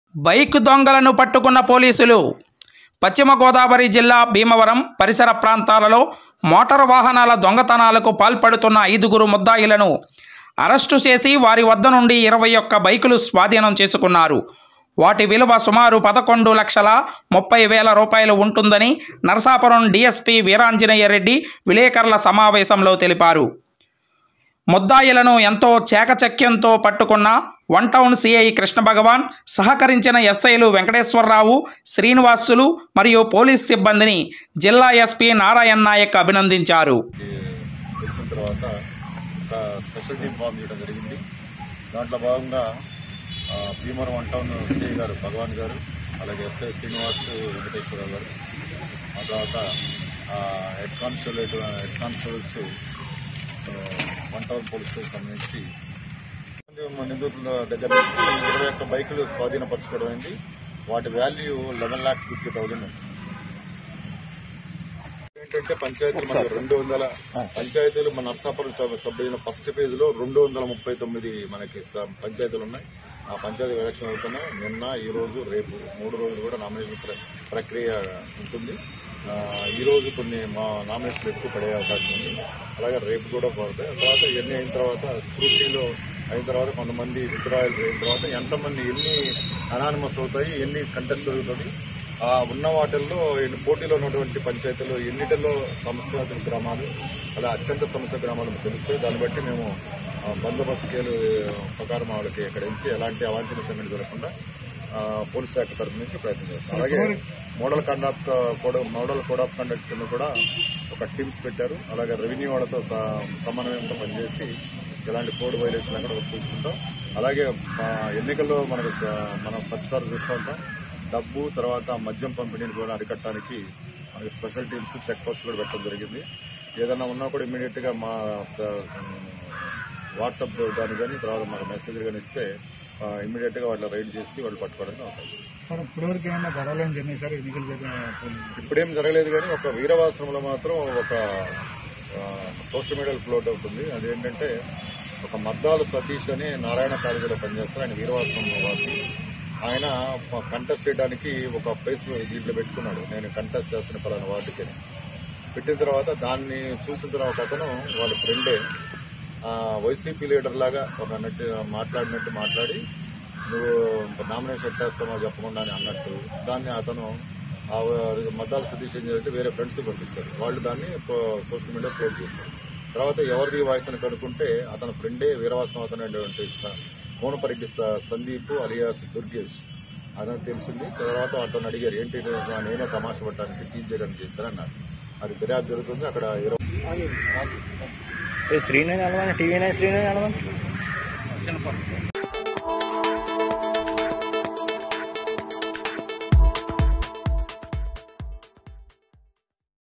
Bike దొంగలను పట్టుకున్న పోలీసులు పశ్చిమ గోదావరి జిల్లా భీమవరం పరిసర ప్రాంతాలలో మోటారు వాహనాల దొంగతనాలకు పాల్పడుతున్న ఐదుగురు ముద్దాయిలను అరెస్టు చేసి వారి వద్ద నుండి ఇరవై ఒక్క బైకులు స్వాధీనం చేసుకున్నారు వాటి విలువ సుమారు పదకొండు లక్షల ముప్పై వేల రూపాయలు ఉంటుందని నరసాపురం డీఎస్పీ వీరాంజనేయ రెడ్డి విలేకరుల సమావేశంలో తెలిపారు ముద్దాయిలను ఎంతో చాకచక్యంతో పట్టుకున్న one town CI Krishna Bhagavan సహకరించిన ఎస్ఐలు వెంకటేశ్వరరావు శ్రీనివాసులు మరియు పోలీస్ సిబ్బందిని జిల్లా ఎస్పీ నారాయణ నాయక్ అభినందించారు తెలిసిన తర్వాత ఒక స్పెషల్ టీం ఫామ్ చేయడం జరిగింది దాంట్లో భాగంగా ఆ, భీమవరం వన్ టౌన్ సిఐ గారు భగవాన్ గారు అలాగే ఎస్ఐ శ్రీనివాస్ వెంకటేశ్వరరావు గారు ఆ తర్వాత ఆ, హెడ్ కానిస్టేబుల్ హెడ్ కానిస్టేబుల్స్ ఆ, వన్ టౌన్ పోలీసులకు సంబంధించి నిందితుల దగ్గర నుంచి ఇరవై ఒక్క బైకులు స్వాధీనపరచుకోవడం అయింది వాటి value eleven lakhs fifty thousand ఏంటంటే పంచాయతీలు మనకు రెండు వందల పంచాయతీలు మన Narsapuram sub sub division first phase లో రెండు వందల ముప్పై తొమ్మిది మనకి స- పంచాయతీలు ఉన్నాయి ఆ పంచాయతీ ఎలక్షన్ అవుతున్నాయి నిన్న ఈ రోజు రేపు మూడు రోజులు కూడా నామినేషన్ ప్ర- ప్రక్రియ ఉంటుంది ఆ, ఈ రోజు కొన్ని మా నామినేషన్లు ఎక్కువ పడే అవకాశం ఉంది అలాగే రేపు కూడా పడతాయి తర్వాత ఇవన్నీ అయిన తర్వాత స్క్రూటీలో అయిన తర్వాత కొంతమంది విత్డ్రాయల్స్ అయిన తర్వాత ఎంతమంది ఎన్ని అనానిమస్ అవుతాయి ఎన్ని కంటెస్ట్ జరుగుతుంది ఆ ఉన్న వాటిల్లో ఎన్ని పోటీలో ఉన్నటువంటి పంచాయతీలు ఎన్నిటిలో సమస్య గ్రామాలు అలా అత్యంత సమస్య గ్రామాలు తెలుస్తాయి దాన్ని బట్టి మేము ఆ, బందోబస్తు స్కేలు ప్రకారం వాళ్ళకి ఇక్కడ నుంచి ఎలాంటి అవాంఛనీయ సంఘటన జరగకుండా ఆ, పోలీస్ శాఖ తరఫు నుంచి ప్రయత్నం చేస్తాం అలాగే model conduct code model code of conduct కింద కూడా ఒక టీమ్స్ పెట్టారు అలాగే రెవెన్యూ వాళ్ళతో స- సమన్వయంతో పనిచేసి ఎలాంటి కోడ్ వైలేషన్ అక్కడ చూసుకుంటాం అలాగే ఆ, ఎన్నికల్లో మనకు స- మనం ప్రతిసారి చూస్తూ ఉంటాం డబ్బు తర్వాత మద్యం పంపిణీని కూడా అరికట్టడానికి మనకి స్పెషల్ టీమ్స్ చెక్ పోస్ట్ కూడా పెట్టడం జరిగింది ఏదైనా ఉన్నా కూడా ఇమీడియట్ గా మా స- వాట్సాప్ దాని కానీ తర్వాత మాకు మెసేజ్ కానీ ఇస్తే ఇమీడియట్ గా వాళ్ళు రైడ్ చేసి వాళ్ళు పట్టుకోవడానికి అవకాశం ఉంది. సార్ ఇప్పటివరకు ఏమైనా గొడవలు ఏం జరిగినాయి సార్ ఎన్నికలు జరిగిన ఇప్పుడేం జరగలేదు కానీ ఒక వీరవాసంలో మాత్రం ఒక సోషల్ మీడియాలో ఫ్లోట్ అవుతుంది అదేంటంటే ఒక మద్దాలు సతీష్ అని నారాయణ కాలేజీలో పనిచేస్తారు ఆయన వీరవాసం వాసి ఆయన కంటెస్ట్ చేయడానికి ఒక ప్లేస్ దీంట్లో పెట్టుకున్నాడు నేను కంటెస్ట్ చేస్తున్న పలానా వార్డుకి అని. పెట్టిన తర్వాత దాన్ని చూసిన తర్వాత అతను వాళ్ళ ఫ్రెండే ఆ, వైసీపీ లీడర్ లాగా ఒక నట్టు మాట్లాడినట్టు మాట్లాడి నువ్వు నామినేషన్ పెట్టేస్తామో చెప్పకుండా అని అన్నట్టు దాన్ని అతను ఆ మద్దాల సతీష్ ఏం చేయాలంటే వేరే ఫ్రెండ్స్ పంపించారు వాళ్ళు దాన్ని పో- సోషల్ మీడియా పోస్ట్ చేశారు తర్వాత ఎవరిది వాయిస్ అని కనుక్కుంటే అతని ఫ్రెండే వీరవాసం అతను అనేటువంటి స- కోనపరెడ్డి స- సందీప్ అలియాస్ దుర్గేష్ అతను తెలిసింది తర్వాత అతను అడిగారు ఏంటి ఇది? నేనే తమాషా పట్టడానికి టీచ్ చేయడానికి చేశారన్నారు అది ఫిర్యాదు జరుగుతుంది అక్కడ ఇరవై శ్రీనగర్ టీవీ నైన్ శ్రీనగర్